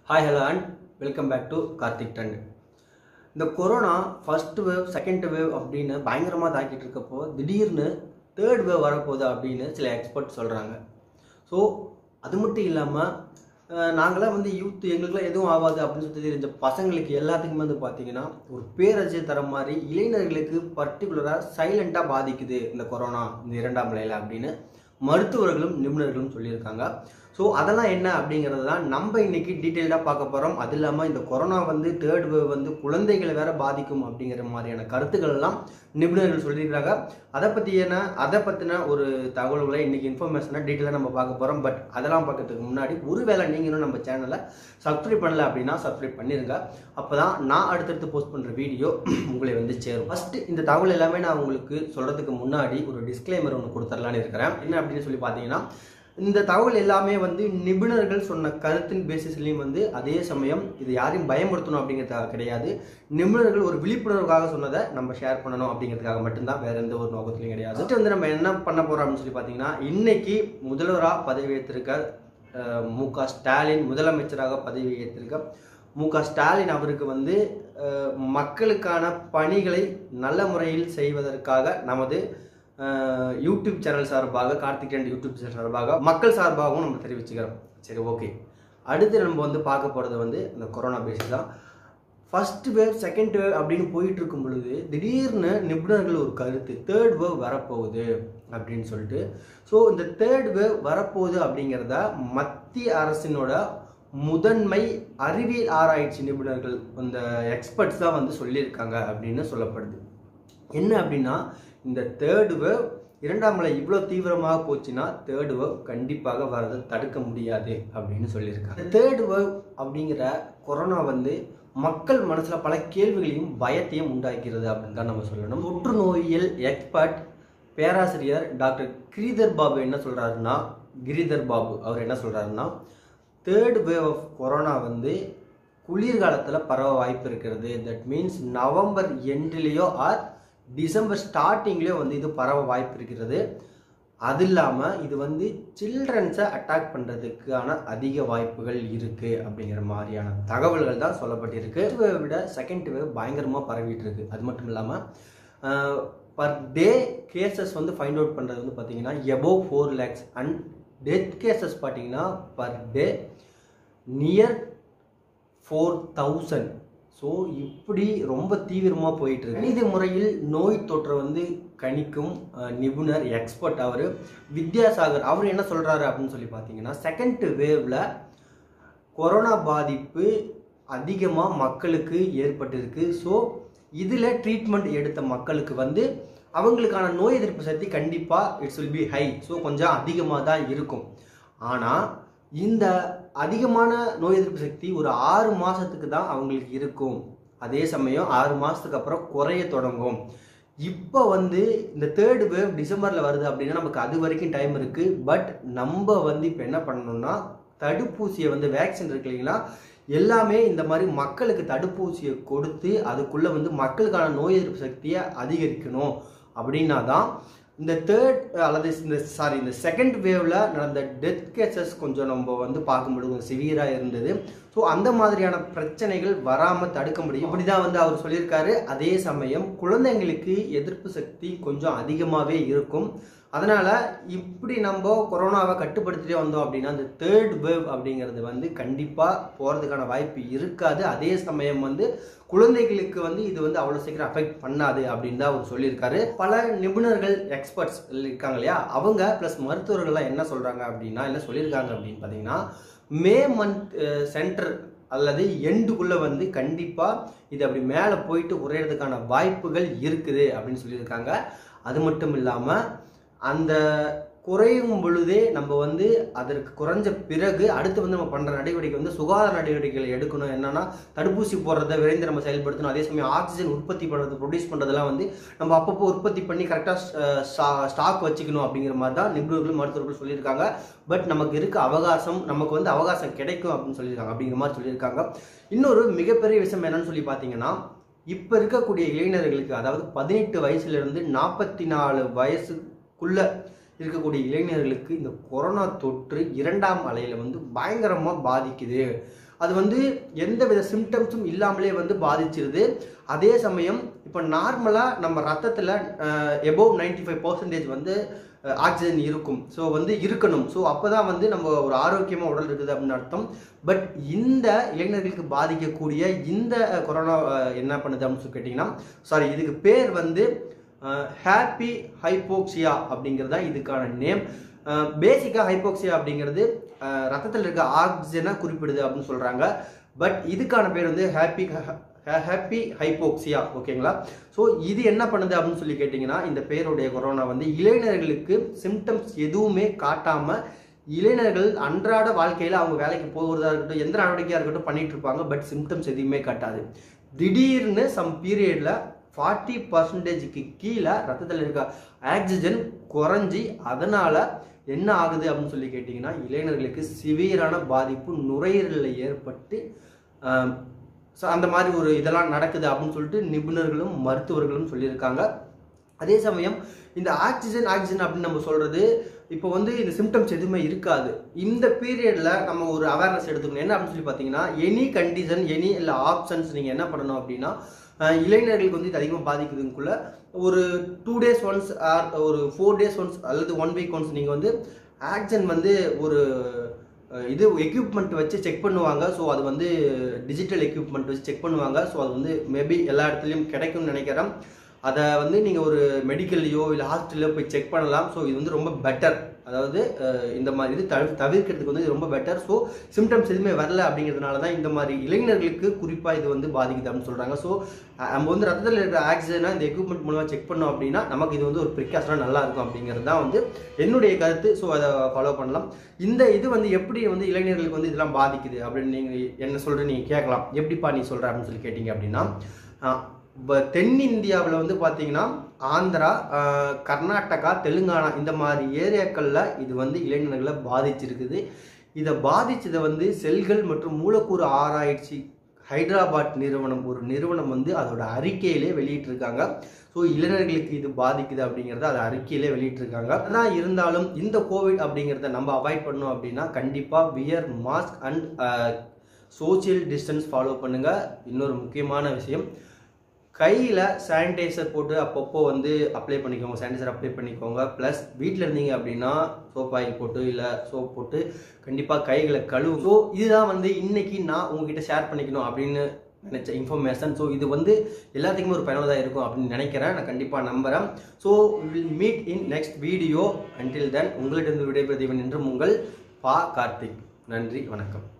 hi hello and welcome back to Karthik டண்ட் இந்த corona first wave second wave அப்படின்னு பயங்கரமாக தாக்கிட்டு இருக்கப்போ திடீர்னு தேர்ட் வேவ் வரப்போகுது அப்படின்னு சில எக்ஸ்பர்ட் சொல்கிறாங்க ஸோ அது மட்டும் இல்லாமல் நாங்களாம் வந்து யூத் எங்களுக்குலாம் எதுவும் ஆகாது அப்படின்னு சொல்லி தெரிஞ்ச பசங்களுக்கு எல்லாத்துக்குமே வந்து பார்த்தீங்கன்னா ஒரு பேரஜை தர மாதிரி இளைஞர்களுக்கு பர்டிகுலராக சைலண்ட்டாக பாதிக்குது இந்த கொரோனா இந்த இரண்டாம் நிலையில் அப்படின்னு மருத்துவர்களும் நிபுணர்களும் சொல்லியிருக்காங்க ஸோ அதெல்லாம் என்ன அப்படிங்கிறது தான் நம்ம இன்னைக்கு டீட்டெயில்டாக பார்க்க போகிறோம் அது இல்லாமல் இந்த கொரோனா வந்து தேர்ட் வேவ் வந்து குழந்தைகளை வேற பாதிக்கும் அப்படிங்கிற மாதிரியான கருத்துக்கள் எல்லாம் நிபுணர்கள் சொல்லியிருக்காங்க அதை பற்றியான அதை பற்றின ஒரு தகவல்களை இன்னைக்கு இன்ஃபர்மேஷனாக டீட்டெயிலாக நம்ம பார்க்க போகிறோம் பட் அதெல்லாம் பார்க்கறதுக்கு முன்னாடி ஒருவேளை நீங்களும் நம்ம சேனலை சப்ஸ்கிரைப் பண்ணல அப்படின்னா சப்ஸ்கிரைப் பண்ணிருங்க அப்போ தான் நான் அடுத்தடுத்து போஸ்ட் பண்ணுற வீடியோ உங்களை வந்து சேரும் ஃபஸ்ட்டு இந்த தகவல் எல்லாமே நான் உங்களுக்கு சொல்கிறதுக்கு முன்னாடி ஒரு டிஸ்க்ளைமர் ஒன்று கொடுத்துடலான்னு இருக்கிறேன் என்ன அப்படின்னு சொல்லி பார்த்தீங்கன்னா இந்த தகவல் எல்லாமே வந்து நிபுணர்கள் சொன்ன கருத்தின் பேசிஸ்லையும் வந்து அதே சமயம் இது யாரையும் பயமுறுத்தணும் அப்படிங்கிறதுக்காக கிடையாது நிபுணர்கள் ஒரு விழிப்புணர்வுக்காக சொன்னதை நம்ம ஷேர் பண்ணணும் அப்படிங்கிறதுக்காக மட்டும்தான் வேற எந்த ஒரு நோக்கத்திலையும் கிடையாது First வந்து நம்ம என்ன பண்ண போறோம் அப்படின்னு சொல்லி பார்த்தீங்கன்னா இன்னைக்கு முதல்வராக பதவியேற்றிருக்க அஹ், மு க ஸ்டாலின் முதலமைச்சராக பதவி ஏற்றிருக்க மு க ஸ்டாலின் அவருக்கு வந்து அஹ், மக்களுக்கான பணிகளை நல்ல முறையில் செய்வதற்காக நமது அஹ், யூடியூப் சேனல் சார்பாக கார்த்திக் அண்ட் யூடியூப் சேனல் சார்பாக மக்கள் சார்பாகவும் நம்ம தெரிவிச்சுக்கிறோம் சரி ஓகே அடுத்து நம்ம வந்து பார்க்க போகிறது வந்து இந்த கொரோனா பேஸ் தான் ஃபர்ஸ்ட் வேவ் செகண்ட் வேவ் அப்படின்னு போயிட்டு இருக்கும் பொழுது திடீர்னு நிபுணர்கள் ஒரு கருத்து தேர்ட் வேவ் வரப்போகுது அப்படின்னு சொல்லிட்டு ஸோ இந்த தேர்ட் வேவ் வரப்போகுது அப்படிங்கிறத மத்திய அரசினோட முதன்மை அறிவியல் ஆராய்ச்சி நிபுணர்கள் இந்த எக்ஸ்பர்ட்ஸ் தான் வந்து சொல்லியிருக்காங்க அப்படின்னு சொல்லப்படுது என்ன அப்படின்னா இந்த தேர்டு வேவ் இரண்டாம் மலை இவ்வளோ தீவிரமாக போச்சுன்னா தேர்டு வேவ் கண்டிப்பாக வரதை தடுக்க முடியாது அப்படின்னு சொல்லியிருக்காங்க தேர்டு வேவ் அப்படிங்கிற கொரோனா வந்து மக்கள் மனசில் பல கேள்விகளையும் பயத்தையும் உண்டாக்கிறது அப்படின்னு தான் நம்ம சொல்லணும் தொற்று நோயியல் எக்ஸ்பர்ட் பேராசிரியர் டாக்டர் கிரிதர் பாபு என்ன சொல்கிறாருன்னா கிரிதர் பாபு அவர் என்ன சொல்கிறாருன்னா தேர்ட் வேவ் ஆஃப் கொரோனா வந்து குளிர்காலத்தில் பரவ வாய்ப்பு இருக்கிறது தட் மீன்ஸ் நவம்பர் எண்ட்லேயோ ஆர் டிசம்பர் ஸ்டார்டிங்லேயோ வந்து இது பரவ வாய்ப்பு இருக்கிறது அது இல்லாமல் இது வந்து சில்ட்ரன்ஸை அட்டாக் பண்ணுறதுக்கான அதிக வாய்ப்புகள் இருக்குது அப்படிங்கிற மாதிரியான தகவல்கள் தான் சொல்லப்பட்டிருக்கு First wave விட செகண்ட் வேவ் பயங்கரமாக பரவிட்டு இருக்கு அது மட்டும் இல்லாமல் பர் டே கேசஸ் வந்து ஃபைண்ட் அவுட் பண்ணுறது வந்து பார்த்தீங்கன்னா above four lakhs and death cases பார்த்தீங்கன்னா per day near four thousand so இப்படி ரொம்ப தீவிரமாக போயிட்டு இருக்கு கணித முறையில் நோய் தொற்றை வந்து கணிக்கும் அஹ், நிபுணர் எக்ஸ்பர்ட் அவர் வித்யாசாகர் அவர் என்ன சொல்கிறாரு அப்படின்னு சொல்லி பார்த்தீங்கன்னா செகண்ட் வேவ்ல கொரோனா பாதிப்பு அதிகமாக மக்களுக்கு ஏற்பட்டிருக்கு ஸோ இதில் ட்ரீட்மெண்ட் எடுத்த மக்களுக்கு வந்து அவங்களுக்கான நோய் எதிர்ப்பு சக்தி கண்டிப்பாக it's will be high so கொஞ்சம் அதிகமாக தான் இருக்கும் ஆனால் இந்த அதிகமான நோய் எதிர்ப்பு சக்தி ஒரு ஆறு மாதத்துக்கு தான் அவங்களுக்கு இருக்கும் அதே சமயம் ஆறு மாதத்துக்கு அப்புறம் குறைய தொடங்கும் இப்போ வந்து இந்த தேர்ட் வேவ் டிசம்பரில் வருது அப்படின்னா நமக்கு அது வரைக்கும் டைம் இருக்குது பட் நம்ம வந்து இப்போ என்ன பண்ணணும்னா தடுப்பூசியை வந்து வேக்சின் இருக்கு இல்லைங்களா எல்லாமே இந்த மாதிரி மக்களுக்கு தடுப்பூசியை கொடுத்து அதுக்குள்ளே வந்து மக்களுக்கான நோய் எதிர்ப்பு சக்தியை அதிகரிக்கணும் அப்படின்னா தான் இந்த தேர்ட் அல்லது இந்த சாரி இந்த செகண்ட் வேவ்ல நடந்த டெத் கேசஸ் கொஞ்சம் நம்ம வந்து பார்க்கும்போது கொஞ்சம் சிவியராக இருந்தது ஸோ அந்த மாதிரியான பிரச்சனைகள் வராமல் தடுக்க முடியும் இப்படி தான் வந்து அவர் சொல்லியிருக்காரு அதே சமயம் குழந்தைங்களுக்கு எதிர்ப்பு சக்தி கொஞ்சம் அதிகமாகவே இருக்கும் அதனால இப்படி நம்ம கொரோனாவை கட்டுப்படுத்திட்டே வந்தோம் அப்படின்னா அந்த தேர்ட் வேவ் அப்படிங்கிறது வந்து கண்டிப்பாக போகிறதுக்கான வாய்ப்பு இருக்காது அதே சமயம் வந்து குழந்தைகளுக்கு வந்து இது வந்து அவ்வளோ சீக்கிரம் அஃபெக்ட் பண்ணாது அப்படின்னு தான் அவர் சொல்லியிருக்காரு பல நிபுணர்கள் எக்ஸ்பர்ட்ஸ் இருக்காங்க இல்லையா அவங்க ப்ளஸ் மருத்துவர்கள்லாம் என்ன சொல்கிறாங்க அப்படின்னா என்ன சொல்லியிருக்காங்க அப்படின்னு பார்த்தீங்கன்னா மே மந்த் சென்டர் அல்லது எண்டுக்குள்ளே வந்து கண்டிப்பாக இது அப்படி மேலே போயிட்டு உரையிறதுக்கான வாய்ப்புகள் இருக்குது அப்படின்னு சொல்லியிருக்காங்க அது மட்டும் இல்லாமல் அந்த குறையும் பொழுதே நம்ம வந்து அதற்கு குறைஞ்ச பிறகு அடுத்து வந்து நம்ம பண்ணுற நடவடிக்கை வந்து சுகாதார நடவடிக்கைகளை எடுக்கணும் என்னன்னா தடுப்பூசி போடுறத விரைந்து நம்ம செயல்படுத்தணும் அதே சமயம் ஆக்சிஜன் உற்பத்தி பண்ணுறது ப்ரொடியூஸ் பண்ணுறதெல்லாம் வந்து நம்ம அப்பப்போ உற்பத்தி பண்ணி கரெக்டாக ஸ்டாக் வச்சுக்கணும் அப்படிங்கிற மாதிரி தான் நிபுணர்கள் மருத்துவர்கள் சொல்லியிருக்காங்க பட் நமக்கு இருக்க அவகாசம் நமக்கு வந்து அவகாசம் கிடைக்கும் அப்படின்னு சொல்லியிருக்காங்க அப்படிங்கிற மாதிரி சொல்லியிருக்காங்க இன்னொரு மிகப்பெரிய விஷயம் என்னன்னு சொல்லி பார்த்தீங்கன்னா இப்போ இருக்கக்கூடிய இளைஞர்களுக்கு அதாவது பதினெட்டு வயசுலேருந்து நாற்பத்தி நாலு வயசுக்குள்ள இருக்கக்கூடிய இளைஞர்களுக்கு இந்த கொரோனா தொற்று இரண்டாம் அலையில் வந்து பயங்கரமாக பாதிக்குது அது வந்து எந்த வித சிம்டம்ஸும் இல்லாமலே வந்து பாதிச்சிருது அதே சமயம் இப்போ நார்மலாக நம்ம ரத்தத்தில் எபோவ் நைன்டி ஃபைவ் பர்சன்டேஜ் வந்து ஆக்சிஜன் இருக்கும் ஸோ வந்து இருக்கணும் ஸோ அப்போ தான் வந்து நம்ம ஒரு ஆரோக்கியமாக உடல் இருக்குது அப்படின்னு அர்த்தம் பட் இந்த இளைஞர்களுக்கு பாதிக்கக்கூடிய இந்த கொரோனா அஹ், என்ன பண்ணுது அப்படின்னு சொல்லி கேட்டிங்கன்னா சாரி இதுக்கு பேர் வந்து ஹாப்பி ஹைப்போக்சியா அப்படிங்கிறது தான் இதுக்கான நேம் பேசிக்காக ஹைப்போக்சியா அப்படிங்கிறது ரத்தத்தில் இருக்க ஆக்சிஜனை குறிப்பிடுது அப்படின்னு சொல்கிறாங்க பட் இதுக்கான பேர் வந்து ஹாப்பி ஹாப்பி ஹைப்போக்சியா ஓகேங்களா ஸோ இது என்ன பண்ணுது அப்படின்னு சொல்லி கேட்டிங்கன்னா இந்த பேருடைய கொரோனா வந்து இளைஞர்களுக்கு சிம்டம்ஸ் எதுவுமே காட்டாமல் இளைஞர்கள் அன்றாட வாழ்க்கையில் அவங்க வேலைக்கு போகிறதா இருக்கட்டும் எந்த நடவடிக்கையாக இருக்கட்டும் பண்ணிட்டு இருப்பாங்க பட் சிம்டம்ஸ் எதுவுமே காட்டாது திடீர்னு சம் பீரியடில் ஃபார்ட்டி பர்சன்டேஜுக்கு கீழே ரத்தத்தில் இருக்க ஆக்சிஜன் குறைஞ்சி அதனால் என்ன ஆகுது அப்படின்னு சொல்லி கேட்டிங்கன்னா இளைஞர்களுக்கு சிவியரான பாதிப்பு நுரையீரலில் ஏற்பட்டு ஸோ அந்த மாதிரி ஒரு இதெல்லாம் நடக்குது அப்படின்னு சொல்லிட்டு நிபுணர்களும் மருத்துவர்களும் சொல்லியிருக்காங்க அதே சமயம் இந்த ஆக்சிஜன் ஆக்சிஜன் அப்படின்னு நம்ம சொல்கிறது இப்போ வந்து இந்த சிம்டம்ஸ் எதுவுமே இருக்காது இந்த பீரியடில் நம்ம ஒரு அவேர்னஸ் எடுத்துக்கணும் என்ன அப்படின்னு சொல்லி பார்த்தீங்கன்னா எனி கண்டிஷன் எனி இல்லை ஆப்ஷன்ஸ் நீங்கள் என்ன பண்ணணும் அப்படின்னா அஹ், இளைஞர்களுக்கு வந்து இது அதிகமாக பாதிக்குதுக்குள்ள ஒரு டூ டேஸ் ஒன்ஸ் ஆர் ஒரு ஃபோர் டேஸ் ஒன்ஸ் அல்லது ஒன் வீக் ஒன்ஸ் நீங்கள் வந்து ஆக்சிஜன் வந்து ஒரு அஹ், இது எக்யூப்மெண்ட் வச்சு செக் பண்ணுவாங்க ஸோ அது வந்து டிஜிட்டல் எக்யூப்மெண்ட் வச்சு செக் பண்ணுவாங்க ஸோ அது வந்து மேபி எல்லா இடத்துலையும் கிடைக்கும்னு நினைக்கிறேன் அதை வந்து நீங்கள் ஒரு மெடிக்கல்லையோ இல்லை ஹாஸ்பிட்டல்லையோ போய் செக் பண்ணலாம் ஸோ இது வந்து ரொம்ப பெட்டர் அதாவது அஹ், இந்த மாதிரி இது தவி தவிர்க்கிறதுக்கு வந்து இது ரொம்ப பெட்டர் ஸோ சிம்டம்ஸ் எதுவுமே வரல அப்படிங்கிறதுனால தான் இந்த மாதிரி இளைஞர்களுக்கு குறிப்பாக இது வந்து பாதிக்குது அப்படின்னு சொல்கிறாங்க ஸோ நம்ம வந்து ரத்தத்தில் இருக்கிற ஆக்சிஜனை இந்த எக்யூப்மெண்ட் மூலமாக செக் பண்ணோம் அப்படின்னா நமக்கு இது வந்து ஒரு ப்ரிகாஷனாக நல்லா இருக்கும் அப்படிங்கிறது தான் வந்து என்னுடைய கருத்து ஸோ அதை ஃபாலோ பண்ணலாம் இந்த இது வந்து எப்படி வந்து இளைஞர்களுக்கு வந்து இதெல்லாம் பாதிக்குது அப்படின்னு நீங்கள் என்ன சொல்கிற நீங்கள் கேட்கலாம் எப்படிப்பா நீ சொல்கிற அப்படின்னு சொல்லி கேட்டிங்க அப்படின்னா ஆஹ், இப்போ தென்னிந்தியாவில் வந்து பார்த்தீங்கன்னா ஆந்திரா ஆஹ், கர்நாடகா தெலுங்கானா இந்த மாதிரி ஏரியாக்களில் இது வந்து இளைஞர்களை பாதிச்சிருக்குது இதை பாதிச்சதை வந்து செல்கள் மற்றும் மூலக்கூறு ஆராய்ச்சி ஹைதராபாத் நிறுவனம் ஒரு நிறுவனம் வந்து அதோட அறிக்கையிலே வெளியிட்டிருக்காங்க ஸோ இளைஞர்களுக்கு இது பாதிக்குது அப்படிங்கிறத அது அறிக்கையிலே வெளியிட்டிருக்காங்க ஆனால் இருந்தாலும் இந்த கோவிட் அப்படிங்கிறத நம்ம அவாய்ட் பண்ணோம் அப்படின்னா கண்டிப்பாக wear mask and social distance follow பண்ணுங்க இன்னொரு முக்கியமான விஷயம் கையில் சானிடைசர் போட்டு அப்பப்போ வந்து அப்ளை பண்ணிக்கோங்க சானிடைசர் அப்ளை பண்ணிக்கோங்க ப்ளஸ் வீட்டில் இருந்தீங்க அப்படின்னா சோப் ஆயில் போட்டு இல்லை சோப் போட்டு கண்டிப்பாக கைகளை கழுவும் ஸோ இதுதான் வந்து இன்னைக்கு நான் உங்ககிட்ட ஷேர் பண்ணிக்கணும் அப்படின்னு நினச்ச இன்ஃபர்மேஷன் ஸோ இது வந்து எல்லாத்துக்குமே ஒரு பயனுள்ளதாக இருக்கும் அப்படின்னு நினைக்கிறேன் நான் கண்டிப்பாக நம்புகிறேன் so will meet in next video until then உங்களிடம் விடைபெறுவன் என்றும் உங்கள் பா கார்த்திக் நன்றி வணக்கம்